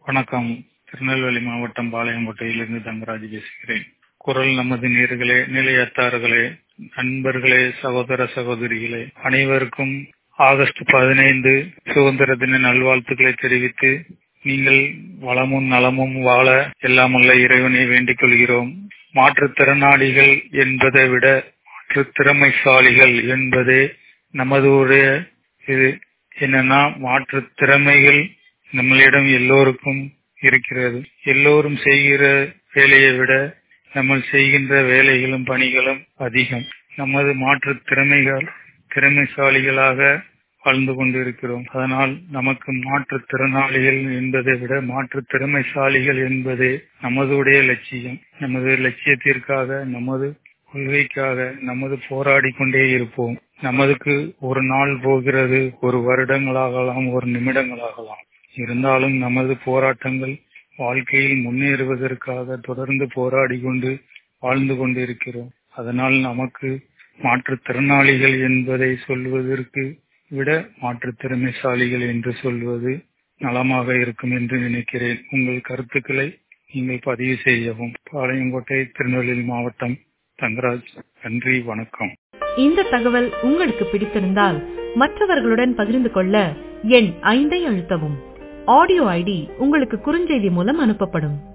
வணக்கம் திருநெல்வேலி மாவட்டம் பாளையங்கோட்டையிலிருந்து தங்கராஜ் பேசுகிறேன் குரல் நமது நேர்களே நிலையத்தார்களே நண்பர்களே சகோதர சகோதரிகளே அனைவருக்கும் ஆகஸ்ட் பதினைந்து சுதந்திர தின நல்வாழ்த்துக்களை தெரிவித்து நீங்கள் வளமும் நலமும் வாழ எல்லாம் உள்ள இறைவனை வேண்டிக் கொள்கிறோம் மாற்றுத்திறனாளிகள் என்பதை விட மாற்றுத்திறமைசாலிகள் என்பதே நமது ஒரு இது என்னன்னா மாற்று திறமைகள் நம்மளிடம் எல்லோருக்கும் இருக்கிறது எல்லோரும் செய்கிற வேலையை விட நம்ம செய்கின்ற வேலைகளும் பணிகளும் அதிகம் நமது மாற்று திறமைகள் திறமைசாலிகளாக வாழ்ந்து கொண்டிருக்கிறோம் அதனால் நமக்கு மாற்றுத் திறனாளிகள் என்பதை விட மாற்று திறமைசாலிகள் என்பதே நமதுடைய லட்சியம் நமது லட்சியத்திற்காக நமது கொள்கைக்காக நமது போராடி கொண்டே இருப்போம் நமதுக்கு ஒரு நாள் போகிறது ஒரு வருடங்களாகலாம் ஒரு நிமிடங்களாகலாம் இருந்தாலும் நமது போராட்டங்கள் வாழ்க்கையில் முன்னேறுவதற்காக தொடர்ந்து போராடி கொண்டு வாழ்ந்து கொண்டிருக்கிறோம் அதனால் நமக்கு மாற்றுத்திறனாளிகள் என்பதை சொல்வதற்கு விட மாற்றுத்திறமைசாலிகள் என்று சொல்வது நலமாக இருக்கும் என்று நினைக்கிறேன் உங்கள் கருத்துக்களை நீங்கள் பதிவு செய்யவும் பாளையங்கோட்டை திருநெல்வேலி மாவட்டம் தங்கராஜ் நன்றி வணக்கம் இந்த தகவல் உங்களுக்கு பிடித்திருந்தால் மற்றவர்களுடன் பகிர்ந்து கொள்ள எண் ஐந்தை அழுத்தவும் ஆடியோ ஐடி உங்களுக்கு குறுஞ்செய்தி மூலம் அனுப்பப்படும்